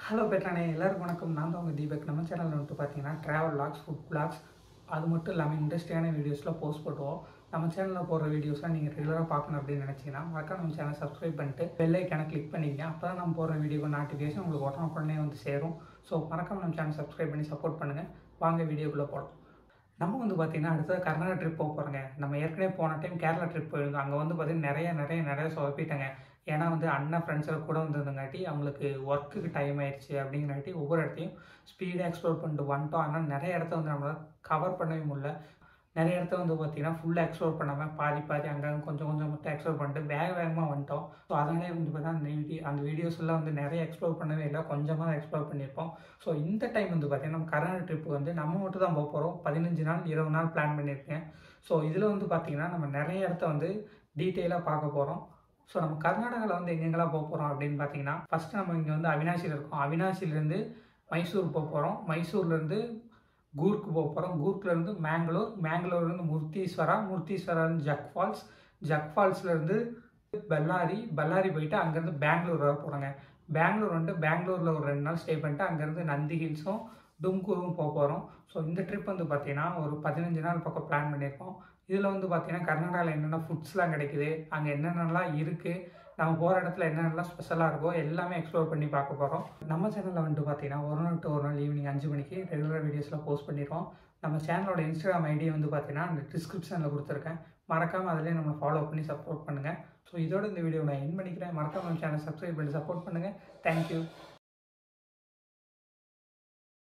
hello பெட்ரானே எல்லாருக்கும் வணக்கம் நான் தான் உங்கள் தீபக் நம்ம சேனலில் வந்துட்டு பார்த்தீங்கன்னா ட்ராவல் லாக்ஸ் ஃபுட் பிளாக்ஸ் அது மட்டும் இல்லாமல் இன்ட்ரெஸ்டிங்கான வீடியோஸ்லாம் போஸ்ட் பண்ணுவோம் நம்ம சேனலில் போடுற வீடியோஸ்லாம் நீங்கள் ரெகுலராக பார்க்கணும் அப்படின்னு நினச்சிங்கன்னா மறக்காம நம்ம சேனல் சப்ஸ்கிரைப் பண்ணிட்டு பெல் ஐக்கானை கிளிக் பண்ணிக்கங்க அப்போ தான் நம்ம போடுற வீடியோ நோட்டிஃபிகேஷன் உங்களுக்கு உடனே வந்து சேரும் ஸோ மறக்காம நம்ம சேனல் சப்ஸ்கிரைப் பண்ணி சப்போர்ட் பண்ணுங்கள் வாங்க வீடியோக்குள்ளே போகலாம் நம்ம வந்து பார்த்தீங்கன்னா அடுத்தது கர்நாடகா ட்ரிப் போக போகிறோங்க நம்ம ஏற்கனவே போன டைம் கேரளா ட்ரிப் போயிருந்தோம் அங்கே வந்து பார்த்தீங்கன்னா நிறைய நிறைய நிறைய சொதப்பிட்டாங்க ஏன்னா வந்து அண்ணன் ஃப்ரெண்ட்ஸில் கூட வந்திருந்தங்காட்டி அவங்களுக்கு ஒர்க்குக்கு டைம் ஆயிடுச்சு அப்படிங்காட்டி ஒவ்வொரு இடத்தையும் ஸ்பீடாக எக்ஸ்ப்ளோர் பண்ணிட்டு வந்துட்டோம் ஆனால் நிறைய இடத்த வந்து நம்மளால் கவர் பண்ணவே முடியல நிறைய இடத்த வந்து பார்த்தீங்கன்னா ஃபுல்லாக எக்ஸ்ப்ளோர் பண்ணாமல் பாதி பாதி அங்கங்கே கொஞ்சம் கொஞ்சம் மட்டும் எக்ஸ்ப்ளோர் பண்ணிட்டு வேக வேகமாக வந்துட்டோம் ஸோ அதனாலே வந்து பார்த்தா அந்த வீடியோ அந்த வீடியோஸ் எல்லாம் வந்து நிறைய எக்ஸ்ப்ளோர் பண்ணவே இல்லை கொஞ்சமாக எக்ஸ்ப்ளோர் பண்ணியிருப்போம் ஸோ இந்த டைம் வந்து பார்த்தீங்கன்னா நம்ம கர்நாடகா ட்ரிப் வந்து நம்ம மட்டும் தான் போக போகிறோம் பதினஞ்சு நாள் இருபது நாள் பிளான் பண்ணியிருக்கேன் ஸோ இதில் வந்து பார்த்தீங்கன்னா நம்ம நிறைய இடத்த வந்து டீட்டெயிலாக பார்க்க போகிறோம் ஸோ நம்ம கர்நாடகாவில் வந்து எங்கெங்கெல்லாம் போக போகிறோம் அப்படின்னு பார்த்தீங்கன்னா ஃபஸ்ட்டு நம்ம இங்கே வந்து அவினாசியில் இருக்கோம் அவினாசிலேருந்து மைசூர் போக போகிறோம் மைசூர்லேருந்து கூர்க்கு போக போகிறோம் கூர்க்லேருந்து மேங்களூர் மேங்களூர்லேருந்து முர்த்தீஸ்வரா முர்த்தீஸ்வராலேருந்து ஜக் ஃபால்ஸ் ஜக் ஃபால்ஸ்லேருந்து பெல்லாரி பெல்லாரி போயிட்டு அங்கேருந்து பெங்களூர் வர போகிறோங்க பெங்களூர் வந்துட்டு பெங்களூரில் ஒரு ரெண்டு நாள் ஸ்டே பண்ணிட்டு அங்கேருந்து நந்தி ஹில்ஸும் டும்கூரும் போக போகிறோம் ஸோ இந்த ட்ரிப் வந்து பார்த்தீங்கன்னா ஒரு பதினஞ்சு நாள் பக்கம் பிளான் பண்ணியிருக்கோம் இதில் வந்து பார்த்தீங்கன்னா கர்நாடகாவில் என்னென்ன ஃபுட்ஸ்லாம் கிடைக்குது அங்கே என்னென்னலாம் இருக்குது நம்ம போகிற இடத்துல என்னென்னலாம் ஸ்பெஷலாக இருக்கோ எல்லாமே எக்ஸ்ப்ளோர் பண்ணி பார்க்க போகிறோம் நம்ம சேனலில் வந்துட்டு பார்த்தீங்கன்னா ஒரு நாள் டு ஒரு நாள் ஈவினிங் அஞ்சு மணிக்கு ரெகுலர் வீடியோஸில் போஸ்ட் பண்ணிடுவோம் நம்ம சேனலோட இன்ஸ்டாகிராம் ஐடி வந்து பார்த்தீங்கன்னா அந்த டிஸ்கிரிப்ஷனில் கொடுத்துருக்கேன் மறக்காமல் அதிலே நம்ம ஃபாலோ பண்ணி சப்போர்ட் பண்ணுங்கள் ஸோ இதோட இந்த வீடியோ நான் என் பண்ணிக்கிறேன் மறக்காம நம்ம சேனல் சப்ஸ்கிரைப் பண்ணி சப்போர்ட் பண்ணுங்கள் தேங்க்யூ